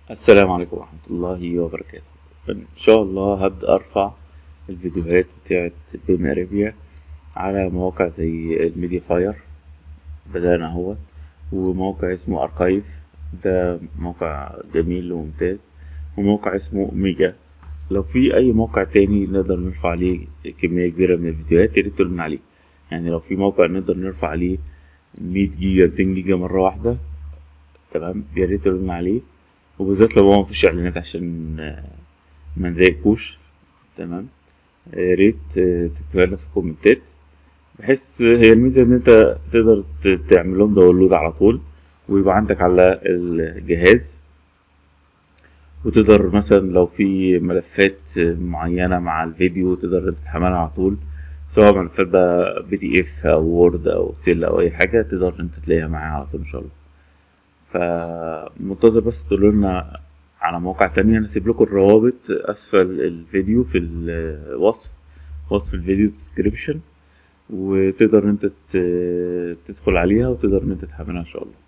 السلام عليكم ورحمة الله وبركاته إن شاء الله هبدأ أرفع الفيديوهات بتاعت بيم أريبيا على مواقع زي الميديا فاير بدأنا اهو وموقع اسمه أركايف ده موقع جميل وممتاز وموقع اسمه ميجا لو في أي موقع تاني نقدر نرفع عليه كمية كبيرة من الفيديوهات ياريت تقولنا عليه يعني لو في موقع نقدر نرفع عليه مية جيجا ميتين جيجا مرة واحدة تمام ياريت تقولنا عليه وبالذات لو هو مفيش اعلانات عشان آه، ما نضايقكوش تمام يا ريت آه، تكتبها لنا في الكومنتات بحيث هي الميزة ان انت تقدر ت- تعمل لهم داونلود على طول ويبقى عندك على الجهاز وتقدر مثلا لو في ملفات معينة مع الفيديو تقدر انت تحملها على طول سواء ملفات بقى بي دي اف او وورد او سيل او اي حاجة تقدر انت تلاقيها معاها على طول ان شاء الله فمنتظر بس تقولوا لنا على مواقع تانية انا هسيب لكم الروابط اسفل الفيديو في الوصف وصف الفيديو ديسكريبشن وتقدر انت ت- تدخل عليها وتقدر ان انت تحملها ان شاء الله